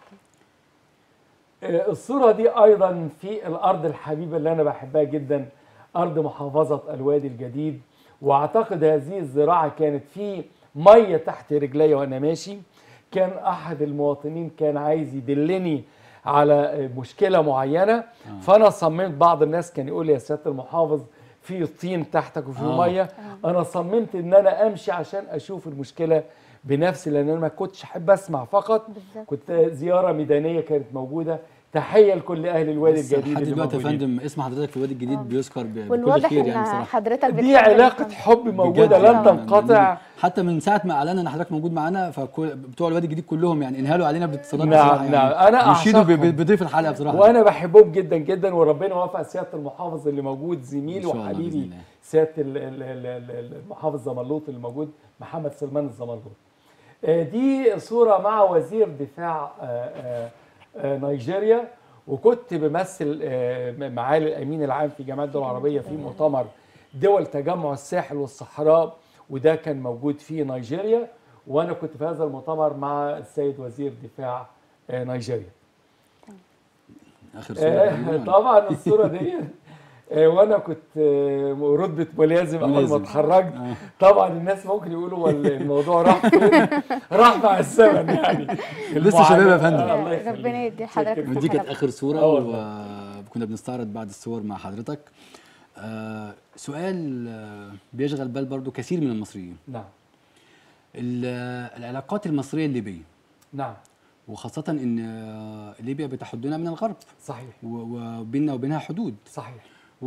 آه، الصورة دي أيضا في الأرض الحبيبة اللي أنا بحبها جدا أرض محافظة الوادي الجديد وأعتقد هذه الزراعة كانت في مية تحت رجلي وأنا ماشي كان أحد المواطنين كان عايز يدلني على آه، مشكلة معينة فأنا صممت بعض الناس كان يقول لي يا سيادة المحافظ في طين تحتك وفي آه. مية أنا صممت إن أنا أمشي عشان أشوف المشكلة بنفسي لأن أنا ما كنتش أحب أسمع فقط بالظبط كنت زياره ميدانيه كانت موجوده تحيه لكل اهل الوادي بس الجديد لحد اللي دلوقتي يا موجودين. فندم اسم حضرتك في الوادي الجديد بيذكر ب- بكل والواضح خير يعني ان بصراحه حضرتك دي بتحب علاقه الفن. حب موجوده بجد لن يعني تنقطع حتى من ساعه ما اعلنا ان حضرتك موجود معانا فبتوع الوادي الجديد كلهم يعني انهالوا علينا باتصالات نعم، بصراحه نعم. يعني أنا يشيدوا ب- أعشقهم. ب- بضيف الحلقه بصراحه وانا بحبهم جدا جدا وربنا يوفق سياده المحافظ اللي موجود زميلي إن شاء الله بإذن وحبيبي الله. سياده ال- ال- ال- ال- المحافظ زمرلوط اللي موجود محمد سلمان الزمرلوط آه، دي صوره مع وزير دفاع آه، آه، آه، نيجيريا وكنت بمثل آه، معالي الامين العام في جامعه الدول العربيه في مؤتمر دول تجمع الساحل والصحراء وده كان موجود في نيجيريا وانا كنت في هذا المؤتمر مع السيد وزير دفاع آه، نيجيريا اخر صوره آه، تقريباً. طبعا الصوره دي آه، وانا كنت آه، رتبه ملازم اول ما ملازم. اتخرجت آه. طبعا الناس ممكن يقولوا هو الموضوع راح فين راح مع الزمن يعني لسه شباب يا فندم. آه، الله يخليك. ربنا يدي حضرتك شكراً. ودي كانت صحة. اخر صوره آه والله. وكنا بنستعرض بعض الصور مع حضرتك آه سؤال آه، بيشغل بال برضو كثير من المصريين نعم ال- العلاقات المصريه الليبيه نعم وخاصه ان آه، ليبيا بتحدنا من الغرب صحيح و- وبيننا وبينها حدود صحيح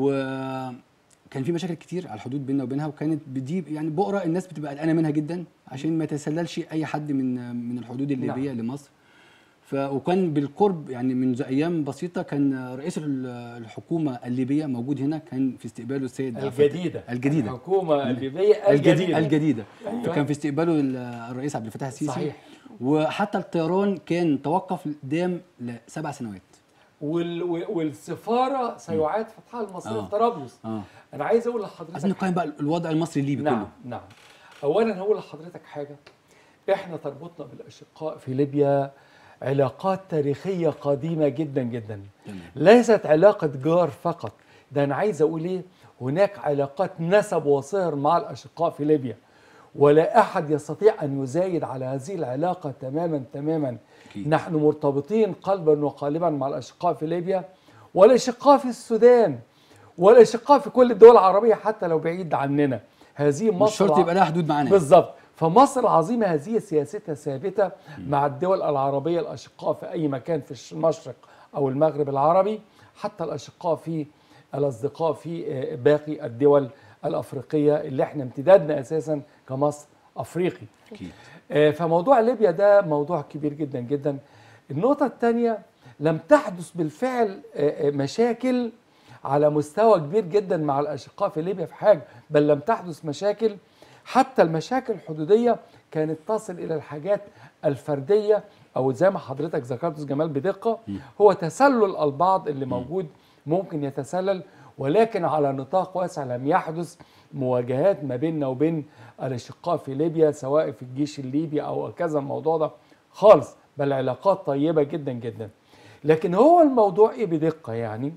وكان في مشاكل كتير على الحدود بيننا وبينها وكانت بدي يعني بؤره الناس بتبقى قلقانه منها جدا عشان ما يتسللش اي حد من من الحدود الليبيه نعم. لمصر ف وكان بالقرب يعني منذ ايام بسيطه كان رئيس ال- الحكومه الليبيه موجود هنا كان في استقباله السيد عبد الفتاح- الجديدة الجديده الحكومة الليبية الجديده الجديدة الجديده أيوة. فكان في استقباله ال- الرئيس عبد الفتاح السيسي صحيح. وحتى الطيران كان توقف دام لسبع سنوات وال... وال- والسفارة سيعاد فتحها المصرية آه. في طرابلس اه أنا عايز أقول عايزين لحضرتك نقيم بقى الوضع المصري الليبي نعم كله نعم أولا هقول لحضرتك حاجة إحنا تربطنا بالأشقاء في ليبيا علاقات تاريخية قديمة جدا جدا تمام. ليست علاقة جار فقط ده أنا عايز أقول إيه هناك علاقات نسب وصهر مع الأشقاء في ليبيا ولا أحد يستطيع أن يزايد على هذه العلاقة تماما تماما أكيد. نحن مرتبطين قلبا وقالبا مع الأشقاء في ليبيا والأشقاء في السودان والأشقاء في كل الدول العربية حتى لو بعيد عننا هذه مش مصر شرط الع- يبقى لها حدود معانا بالظبط فمصر العظيمة هذه سياستها ثابتة مع الدول العربية الأشقاء في أي مكان في الش- المشرق أو المغرب العربي حتى الأشقاء في الأصدقاء في آه، باقي الدول الأفريقية اللي احنا امتدادنا أساسا كمصر أفريقي اكيد آه، فموضوع ليبيا ده موضوع كبير جدا جدا النقطة الثانية لم تحدث بالفعل آه، آه، مشاكل على مستوى كبير جدا مع الأشقاء في ليبيا في حاجة بل لم تحدث مشاكل حتى المشاكل الحدودية كانت تصل إلى الحاجات الفردية أو زي ما حضرتك ذكرت أستاذ جمال بدقة هو تسلل البعض اللي موجود ممكن يتسلل ولكن على نطاق واسع لم يحدث مواجهات ما بيننا وبين الاشقاء في ليبيا سواء في الجيش الليبي او كذا الموضوع ده خالص بل علاقات طيبه جدا جدا لكن هو الموضوع ايه بدقه يعني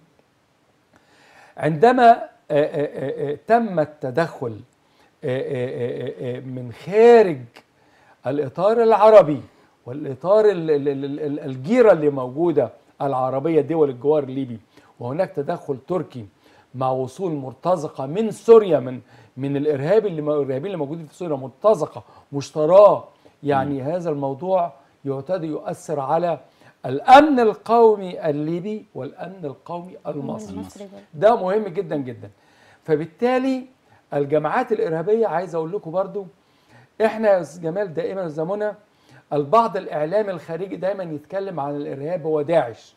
عندما آه، آه، آه، تم التدخل آه، آه، آه، آه، من خارج الاطار العربي والاطار ال- ال- ال- ال- الجيره اللي موجوده العربيه دول الجوار الليبي وهناك تدخل تركي مع وصول مرتزقه من سوريا من من الارهاب اللي الارهابيين اللي موجودين في سوريا مرتزقه مشتراه يعني هذا الموضوع يعتاد يؤثر على الامن القومي الليبي والامن القومي المصري المصري برضه. ده مهم جدا جدا فبالتالي الجماعات الارهابيه عايز اقول لكم برضو احنا يا استاذ جمال دائما زمنا البعض الاعلامي الخارجي دايما يتكلم عن الارهاب هو داعش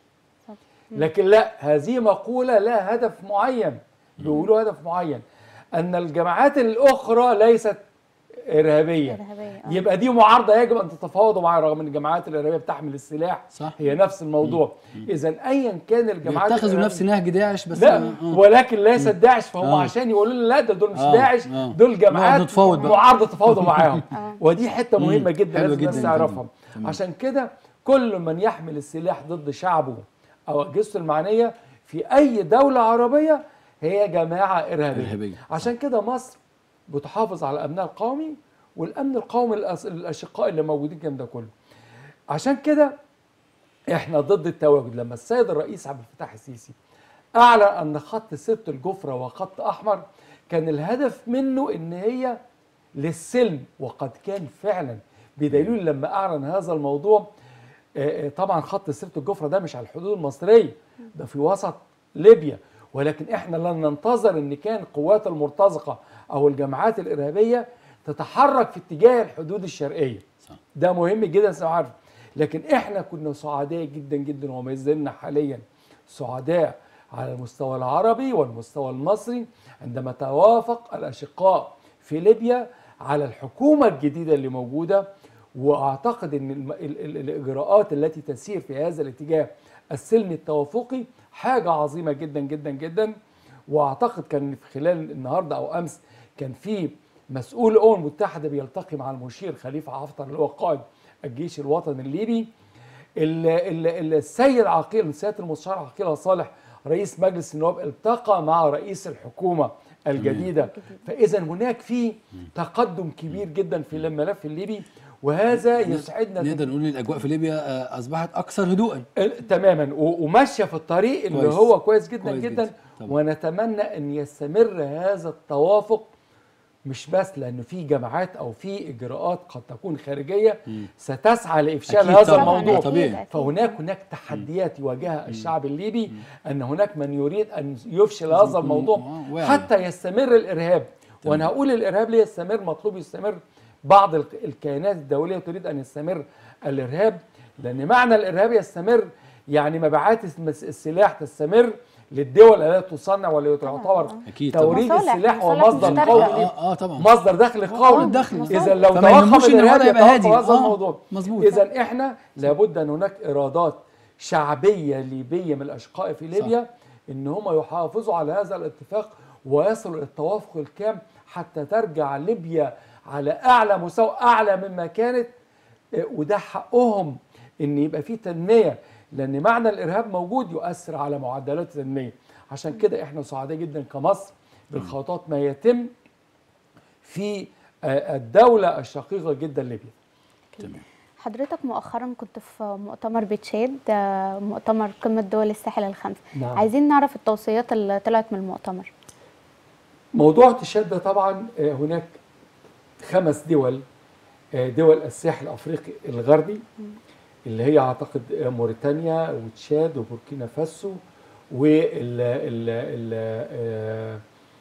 لكن لا هذه مقوله لها هدف معين بيقولوا هدف معين ان الجماعات الاخرى ليست ارهابيه إرهابية، آه. يبقى دي معارضه يجب ان تتفاوضوا معها رغم ان الجماعات الارهابيه بتحمل السلاح صح. هي نفس الموضوع اذا ايا كان الجماعات بيتخذوا الإرهابية- نفس نهج داعش بس لا آه. ولكن ليست داعش فهم آه. عشان يقولوا لنا لا ده دول مش آه، داعش آه. دول جماعات نقعد نتفاوض بقى. معارضه تفاوضوا معاهم آه. ودي حته مهمه جدا حلوة لازم الناس جدا تعرفها تمام. عشان كده كل من يحمل السلاح ضد شعبه او اجهزته المعنيه في اي دوله عربيه هي جماعه ارهابيه إرهابية. عشان كده مصر بتحافظ على امنها القومي والامن القومي للأس- للاشقاء اللي موجودين الكلام ده كله عشان كده احنا ضد التواجد لما السيد الرئيس عبد الفتاح السيسي اعلن ان خط ست الجفره وخط احمر كان الهدف منه ان هي للسلم وقد كان فعلا بدليل لما اعلن هذا الموضوع آه، آه، طبعا خط ست الجفره ده مش على الحدود المصريه ده في وسط ليبيا ولكن احنا لن ننتظر ان كان قوات المرتزقه او الجماعات الارهابيه تتحرك في اتجاه الحدود الشرقيه صح. ده مهم جدا زي ما عارف لكن احنا كنا سعداء جدا جدا وما زلنا حاليا سعداء على المستوى العربي والمستوى المصري عندما توافق الاشقاء في ليبيا على الحكومه الجديده اللي موجوده واعتقد ان الم- ال- ال- الاجراءات التي تسير في هذا الاتجاه السلمي التوافقي حاجه عظيمه جدا جدا جدا واعتقد كان في خلال النهارده او امس كان في مسؤول الامم المتحده بيلتقي مع المشير خليفه حفتر اللي هو قائد الجيش الوطني الليبي ال- ال- ال- السيد عقيل سياده المستشار عقيل صالح رئيس مجلس النواب التقى مع رئيس الحكومه الجديده فاذا هناك في تقدم كبير جدا في الملف الليبي وهذا يسعدنا نقدر نقول ان الاجواء في ليبيا آه، اصبحت اكثر هدوءا ال- تماما و- وماشيه في الطريق اللي كويس. هو كويس جدا كويس جدا, جدا. طبعا. ونتمنى ان يستمر هذا التوافق مش بس لانه في جماعات او في اجراءات قد تكون خارجيه ستسعى لافشال أكيد هذا طبعاً، الموضوع ده طبيعي. فهناك هناك تحديات يواجهها الشعب الليبي ان هناك من يريد ان يفشل هذا يكون الموضوع واعي. حتى يستمر الارهاب وانا هقول الارهاب ليه يستمر مطلوب يستمر بعض الك- الكيانات الدوليه تريد ان يستمر الارهاب لان معنى الارهاب يستمر يعني مبيعات الس- السلاح تستمر للدول التي تصنع والتي تعتبر أكيد طبعاً. توريد مصالح- السلاح هو مصالح مصدر مشتركة. قوي اه اه طبعا مصدر دخل قوي دخل. اذا لو فما توقف يهموش إن الارهاب الوضع يبقى هادي. يتوقف هذا آه، الموضوع مظبوط. اذا احنا لابد ان هناك ارادات شعبيه ليبيه من الاشقاء في ليبيا ان هم يحافظوا على هذا الاتفاق ويصلوا الى التوافق الكام حتى ترجع ليبيا على اعلى مستوى اعلى مما كانت آه، وده حقهم ان يبقى في تنميه لان معنى الارهاب موجود يؤثر على معدلات التنميه عشان كده احنا سعداء جدا كمصر بالخطوات ما يتم في آه، الدوله الشقيقه جدا ليبيا تمام حضرتك مؤخرا كنت في مؤتمر بتشاد آه، مؤتمر قمة دول الساحل الخمس نعم. عايزين نعرف التوصيات اللي طلعت من المؤتمر موضوع تشاد ده طبعا آه، هناك خمس دول آه، دول الساحل الافريقي الغربي اللي هي اعتقد آه، موريتانيا وتشاد وبوركينا فاسو وال ال ال آه،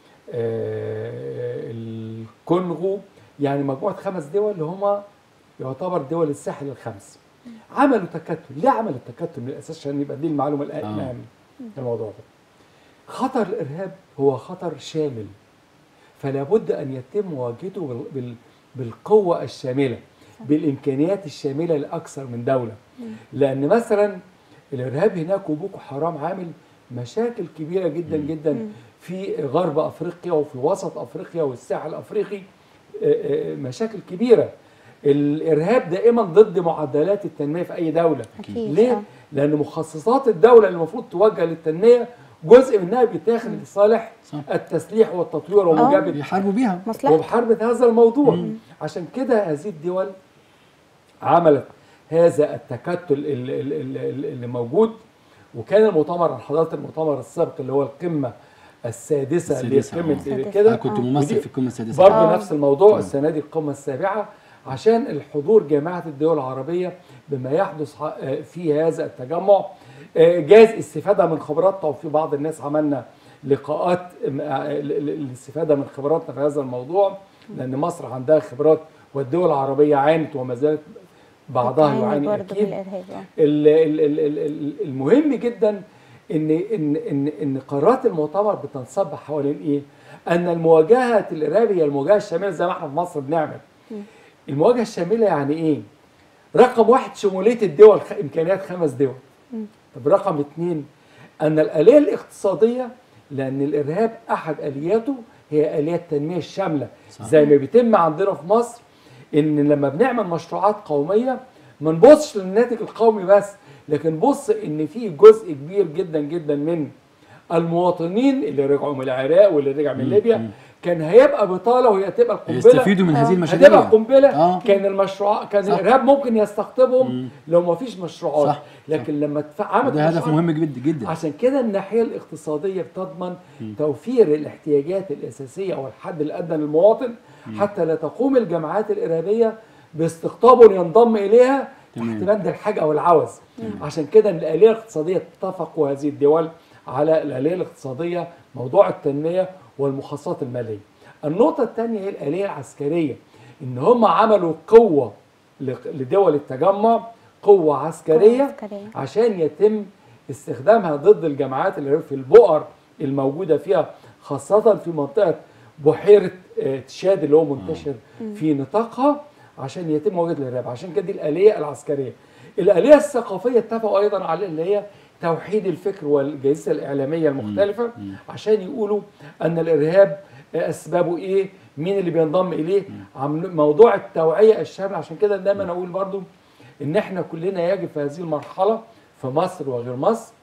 آه، الكونغو يعني مجموعه خمس دول اللي هم يعتبر دول الساحل الخمس عملوا تكتل ليه عملوا التكتل من الاساس عشان يبقى دي المعلومه الأ- آه. الاهم الموضوع ده خطر الارهاب هو خطر شامل فلا بد ان يتم مواجهته بال- بال- بالقوه الشامله بالامكانيات الشامله لاكثر من دوله لان مثلا الارهاب هناك وبوكو حرام عامل مشاكل كبيره جدا جدا في غرب افريقيا وفي وسط افريقيا والساحل الافريقي آه، آه، مشاكل كبيره الارهاب دائما ضد معدلات التنميه في اي دوله أكيد، ليه آه. لان مخصصات الدوله اللي المفروض توجه للتنميه جزء منها بيتاخد لصالح صح. التسليح والتطوير ومجابهه بيحاربوا بيها مصلحة وبحرب هذا الموضوع عشان كده هذه الدول عملت هذا التكتل ال- ال- ال- ال- اللي موجود وكان المؤتمر أنا حضرت المؤتمر السابق اللي هو القمه السادسه اللي هي السادسة، قمه آه. انا كده كنت آه. ممثل ودي في القمه السادسه برضه آه. نفس الموضوع طبعا. السنه دي القمه السابعه عشان الحضور جامعه الدول العربيه بما يحدث ح- آه، في هذا التجمع آه، جاز استفاده من خبراتنا وفي بعض الناس عملنا لقاءات آم، آه، ل- ل- للاستفاده من خبراتنا في هذا الموضوع لان مصر عندها خبرات والدول العربيه عانت وما زالت بعضها بتعاني يعاني برضه اكيد بالإرهاب آه. ال- ال- ال- ال- ال- المهم جدا ان ان ان ان قرارات المؤتمر بتنصب حوالين ايه؟ ان المواجهه الارهاب هي المواجهه الشامله زي ما احنا في مصر بنعمل. المواجهه الشامله يعني ايه؟ رقم واحد شموليه الدول خ- امكانيات خمس دول. طب رقم اثنين ان الاليه الاقتصاديه لان الارهاب احد الياته هي اليات التنميه الشامله صح. زي ما بيتم عندنا في مصر ان لما بنعمل مشروعات قوميه ما نبصش للناتج القومي بس لكن بص ان في جزء كبير جدا جدا من المواطنين اللي رجعوا من العراق واللي رجع من ليبيا كان هيبقى بطاله وهي تبقى القنبله يستفيدوا من هذه آه. المشاريع هتبقى قنبله آه. كان المشروع كان صح. الارهاب ممكن يستقطبهم لو ما فيش مشروعات صح. لكن لما اتعملت ده هدف مشروعات مهم جدا جدا عشان كده الناحيه الاقتصاديه بتضمن توفير الاحتياجات الاساسيه او الحد الادنى للمواطن حتى لا تقوم الجماعات الارهابيه باستقطابه لينضم اليها تحت تمام. بند الحاجه والعوز عشان كده الاليه الاقتصاديه اتفقوا هذه الدول على الاليه الاقتصاديه موضوع التنميه والمخصصات الماليه النقطه الثانيه هي الاليه العسكريه ان هم عملوا قوه لق- لدول التجمع قوه عسكريه, عسكرية. عشان يتم استخدامها ضد الجماعات اللي في البؤر الموجوده فيها خاصه في منطقه بحيره آه، تشاد اللي هو منتشر في نطاقها عشان يتم مواجهه الارهاب عشان كده دي الاليه العسكريه الاليه الثقافيه اتفقوا ايضا على اللي هي توحيد الفكر والجائزه الاعلاميه المختلفه عشان يقولوا ان الارهاب اسبابه ايه مين اللي بينضم اليه عم موضوع التوعيه الشامله عشان كده دايما اقول برضو ان احنا كلنا يجب في هذه المرحله في مصر وغير مصر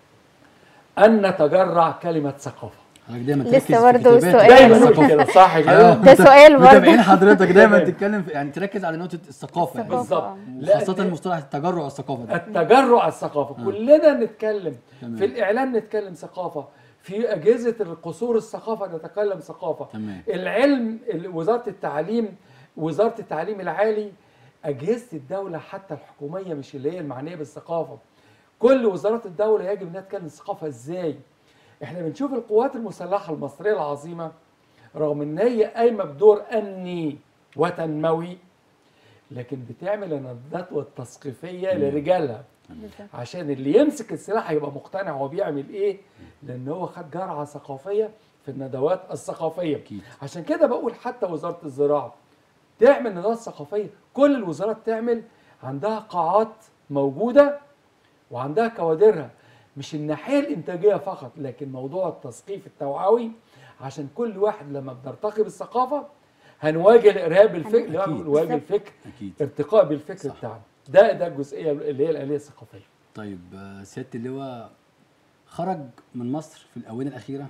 ان نتجرع كلمه ثقافه حضرتك دايما لسه تركز في برضه كتاباتك السؤال. على دايما الثقافة. نقول كده صح آه. كده ده سؤال برضه متابعين حضرتك دايما تمام. تتكلم في يعني تركز على نقطه الثقافه يعني. بالظبط آه. وخاصه لأن مصطلح التجرع الثقافه ده التجرع الثقافه كلنا نتكلم تمام. في الاعلام نتكلم ثقافه في اجهزه القصور الثقافه نتكلم ثقافه تمام. العلم ال- وزاره التعليم وزاره التعليم العالي اجهزه الدوله حتى الحكوميه مش اللي هي المعنيه بالثقافه كل وزارات الدوله يجب انها تتكلم الثقافه ازاي احنا بنشوف القوات المسلحه المصريه العظيمه رغم ان هي قايمه بدور امني وتنموي لكن بتعمل الندوات التثقيفيه لرجالها بالظبط. عشان اللي يمسك السلاح يبقى مقتنع هو بيعمل ايه لان هو خد جرعه ثقافيه في الندوات الثقافيه أكيد. عشان كده بقول حتى وزاره الزراعه تعمل ندوات ثقافيه كل الوزارات تعمل عندها قاعات موجوده وعندها كوادرها مش الناحيه الانتاجيه فقط لكن موضوع التثقيف التوعوي عشان كل واحد لما بنرتقي بالثقافه هنواجه الارهاب بالفكر أكيد. نواجه بالظبط. الفكر اكيد ارتقاء بالفكر صح. بتاعنا ده ده الجزئيه اللي هي الاليه الثقافيه طيب آه، سياده اللواء خرج من مصر في الاونه الاخيره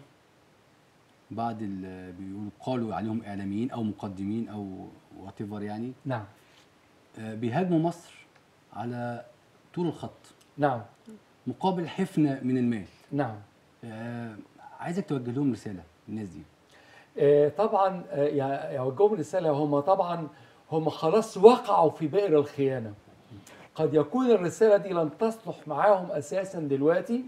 بعد ال- بيقولوا قالوا عليهم اعلاميين او مقدمين او وات يعني نعم آه، بيهاجموا مصر على طول الخط نعم مقابل حفنه من المال نعم آه، عايزك توجه لهم رساله الناس دي آه، طبعا آه، يا- يوجههم رساله هم طبعا هم خلاص وقعوا في بئر الخيانه قد يكون الرساله دي لن تصلح معاهم اساسا دلوقتي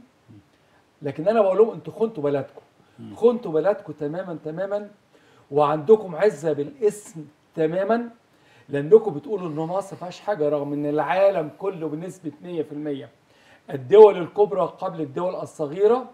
لكن انا بقول لهم انتوا خنتوا بلدكم خنتوا بلدكم تماما تماما وعندكم عزه بالاسم تماما لانكم بتقولوا ان مصر ما فيهاش حاجه رغم ان العالم كله بنسبه 100% الدول الكبرى قبل الدول الصغيره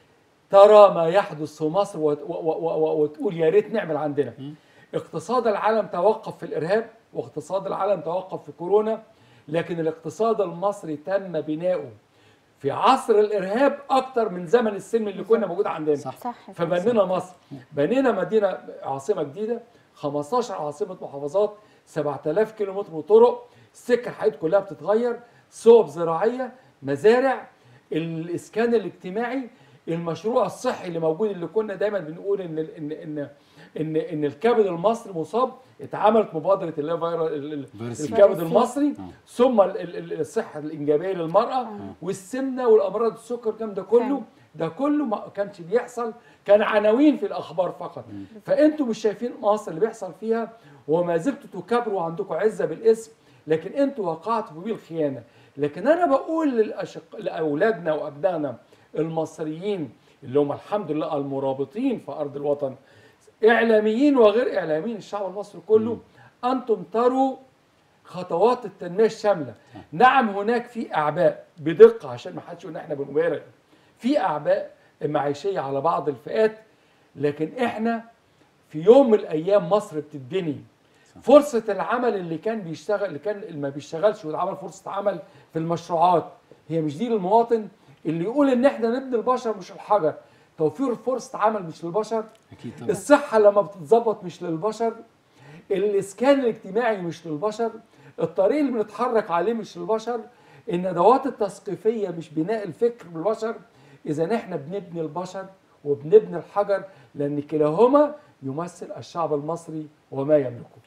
ترى ما يحدث في مصر وت- و- و- و- وتقول يا ريت نعمل عندنا اقتصاد العالم توقف في الارهاب واقتصاد العالم توقف في كورونا لكن الاقتصاد المصري تم بناؤه في عصر الارهاب اكتر من زمن السلم اللي كنا موجود عندنا صح صح فبنينا مصر بنينا مدينه عاصمه جديده 15 عاصمه محافظات 7000 كيلو متر طرق السكه الحديد كلها بتتغير صوب زراعيه مزارع الاسكان الاجتماعي المشروع الصحي اللي موجود اللي كنا دايما بنقول ان ان ان ان ان الكبد المصري مصاب اتعملت مبادره اللي هي فيروس ال- ال- فيروس الكبد سي. المصري آه. ثم ال- ال- ال- الصحه الانجابيه للمراه والسمنه والامراض السكر الكلام ده كله فعلا. ده كله ما كانش بيحصل كان عناوين في الاخبار فقط فانتوا مش شايفين مصر اللي بيحصل فيها وما زلتوا تكبروا وعندكم عزه بالاسم لكن انتوا وقعتوا في الخيانه لكن انا بقول للأشق... لاولادنا وابنائنا المصريين اللي هم الحمد لله المرابطين في ارض الوطن اعلاميين وغير اعلاميين الشعب المصري كله انتم تروا خطوات التنميه الشامله نعم هناك في اعباء بدقه عشان ما حدش يقول إن احنا بنبالغ في اعباء معيشيه على بعض الفئات لكن احنا في يوم من الايام مصر بتتبني فرصه العمل اللي كان بيشتغل اللي كان اللي ما بيشتغلش واتعمل فرصه عمل في المشروعات هي مش دي للمواطن اللي يقول ان احنا نبني البشر مش الحجر توفير فرصه عمل مش للبشر اكيد طبعا الصحة لما بتتظبط مش للبشر الإسكان الاجتماعي مش للبشر الطريق اللي بنتحرك عليه مش للبشر الندوات التثقيفية مش بناء الفكر بالبشر إذا إحنا بنبني البشر وبنبني الحجر لأن كلاهما يمثل الشعب المصري وما يملكه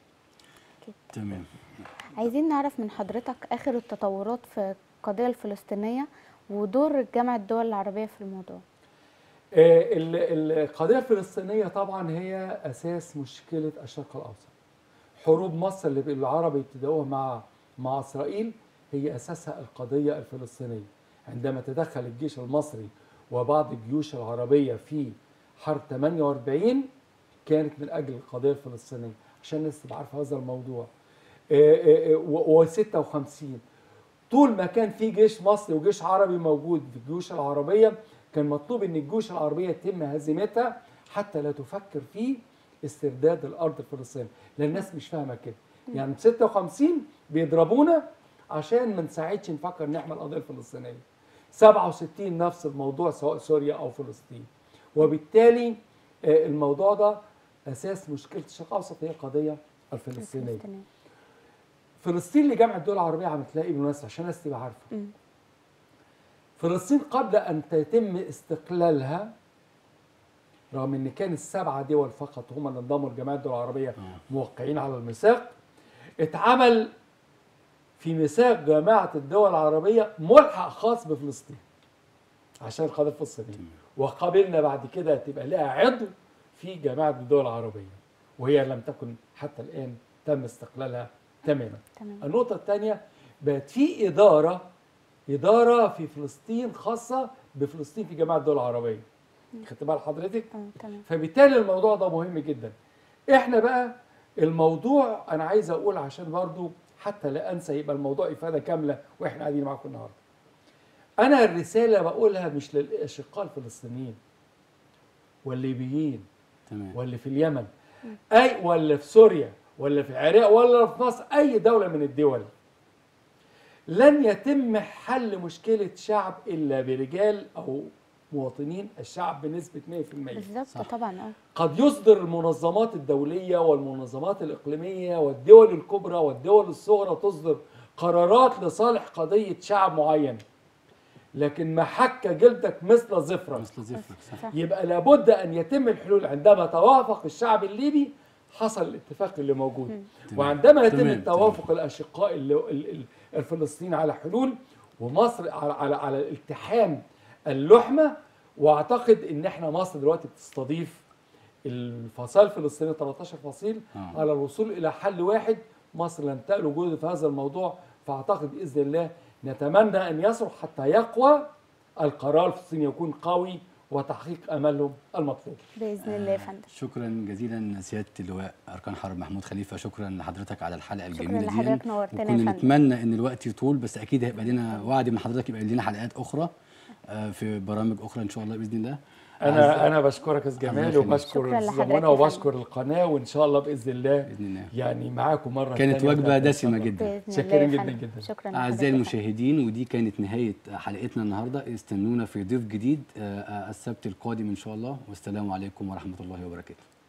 تمام عايزين نعرف من حضرتك آخر التطورات في القضية الفلسطينية ودور جامعة الدول العربية في الموضوع آه، ال- القضية الفلسطينية طبعا هي أساس مشكلة الشرق الأوسط حروب مصر اللي العرب ابتدأوها مع مع إسرائيل هي أساسها القضية الفلسطينية عندما تدخل الجيش المصري وبعض الجيوش العربية في حرب 48 كانت من أجل القضية الفلسطينية عشان الناس تبقى عارفة هذا الموضوع و 56 طول ما كان في جيش مصري وجيش عربي موجود في الجيوش العربيه كان مطلوب ان الجيوش العربيه يتم هزيمتها حتى لا تفكر في استرداد الارض الفلسطينيه لان الناس مش فاهمه كده يعني 56 بيضربونا عشان ما نساعدش نفكر نعمل قضيه الفلسطينيه 67 نفس الموضوع سواء سوريا او فلسطين وبالتالي آه، الموضوع ده اساس مشكله الشرق الاوسط هي القضيه الفلسطينيه الفلسطينية. فلسطين اللي جامعه الدول العربيه عملت لها ايه بالمناسبه عشان الناس تبقى عارفه مم. فلسطين قبل ان يتم استقلالها رغم ان كان السبعه دول فقط هم اللي انضموا لجماعه الدول العربيه موقعين على الميثاق اتعمل في ميثاق جماعه الدول العربيه ملحق خاص بفلسطين عشان القضيه الفلسطينيه وقابلنا بعد كده تبقى لها عضو في جماعه الدول العربيه وهي لم تكن حتى الان تم استقلالها تماما تمام النقطة الثانية بقت في إدارة إدارة في فلسطين خاصة بفلسطين في جماعة الدول العربية خدت بال حضرتك؟ اه تمام فبالتالي الموضوع ده مهم جدا احنا بقى الموضوع انا عايز اقول عشان برضو حتى لا انسى يبقى الموضوع افاده كامله واحنا قاعدين معاكم النهارده انا الرساله بقولها مش للاشقاء الفلسطينيين والليبيين تمام ولا في اليمن اي ولا في سوريا ولا في العراق ولا في مصر اي دوله من الدول لن يتم حل مشكله شعب الا برجال او مواطنين الشعب بنسبه 100% بالظبط صح. طبعا اه قد يصدر المنظمات الدوليه والمنظمات الاقليميه والدول الكبرى والدول الصغرى تصدر قرارات لصالح قضيه شعب معين لكن محك جلدك مثل زفره مثل زفر صح صح يبقى لابد ان يتم الحلول عندما توافق الشعب الليبي حصل الاتفاق اللي موجود تمام. وعندما يتم تمام، التوافق الاشقاء ال- ال- ال- الفلسطينيين على حلول ومصر على على على الالتحام اللحمه واعتقد ان احنا مصر دلوقتي بتستضيف الفصائل الفلسطينيه 13 فصيل آه. على الوصول الى حل واحد مصر لن تأل وجودها في هذا الموضوع فاعتقد باذن الله نتمنى ان يصلح حتى يقوى القرار الفلسطيني يكون قوي وتحقيق املهم المطلوب باذن الله يا فندم شكرا جزيلا سياده اللواء اركان حرب محمود خليفه شكرا لحضرتك على الحلقه شكراً الجميله دي لحضرتك، نورتنا يا وكنا فندم. نتمنى ان الوقت يطول بس اكيد هيبقى لنا وعد من حضرتك يبقى لنا حلقات اخرى آه، في برامج اخرى ان شاء الله باذن الله انا انا بشكرك يا الله جمال يخليك. وبشكر شكراً الاستاذ لحضرتك منى يا وبشكر القناه وان شاء الله باذن الله باذن الله يعني معاكم مره كانت تانية وجبه وتالتة إن دسمه شاء الله. جدا باذن الله شاكرين يا جداً فندم. جداً. شكرا أعزائي لحضرتك يا فندم. المشاهدين ودي كانت نهاية حلقتنا النهاردة استنونا في ضيف جديد آه، آه، السبت القادم إن شاء الله والسلام عليكم ورحمة الله وبركاته